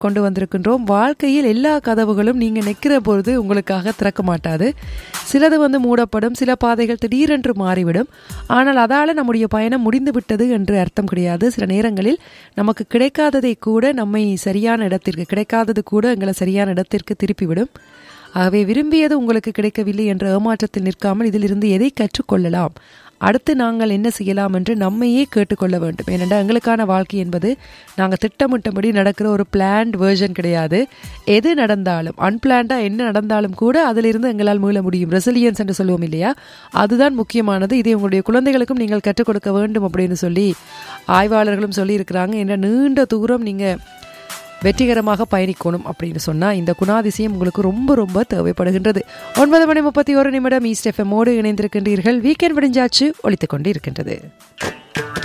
கொண்டு வந்திருக்கின்றோம் வாழ்க்கையில் எல்லா கதவுகளும் நீங்கள் நிற்கிற பொழுது உங்களுக்காக திறக்க மாட்டாது சிலது வந்து மூடப்படும் சில பாதைகள் திடீரென்று மாறிவிடும் ஆனால் அதால் நம்முடைய பயணம் முடிந்து விட்டது என்று அர்த்தம் கிடையாது சில நேரங்களில் நமக்கு கிடைக்காததை கூட நம்மை சரியான இடத்திற்கு கிடைக்காதது கூட எங்களை சரியான இடத்திற்கு திருப்பிவிடும் ஆகவே விரும்பியது உங்களுக்கு கிடைக்கவில்லை என்ற ஏமாற்றத்தில் நிற்காமல் இதிலிருந்து எதை கற்றுக்கொள்ளலாம் அடுத்து நாங்கள் என்ன செய்யலாம் என்று நம்மையே கேட்டுக்கொள்ள வேண்டும் ஏனென்றால் எங்களுக்கான வாழ்க்கை என்பது நாங்கள் திட்டமிட்டபடி நடக்கிற ஒரு பிளான்ட் வேர்ஷன் கிடையாது எது நடந்தாலும் அன்பிளான்டாக என்ன நடந்தாலும் கூட அதிலிருந்து எங்களால் மீள முடியும் ரெசிலியன்ஸ் என்று சொல்லுவோம் இல்லையா அதுதான் முக்கியமானது இதை உங்களுடைய குழந்தைகளுக்கும் நீங்கள் கற்றுக் கொடுக்க வேண்டும் அப்படின்னு சொல்லி ஆய்வாளர்களும் சொல்லியிருக்கிறாங்க என்ற நீண்ட தூரம் நீங்கள் வெற்றிகரமாக பயணிக்கணும் அப்படின்னு சொன்னால் இந்த குணாதிசயம் உங்களுக்கு ரொம்ப ரொம்ப தேவைப்படுகின்றது ஒன்பது மணி முப்பத்தி ஒரு நிமிடம் ஈஸ்ட் எஃப்எம்மோடு இணைந்திருக்கின்றீர்கள் வீக்கெண்ட் விடிஞ்சாச்சு ஒழித்துக் கொண்டு இருக்கின்றது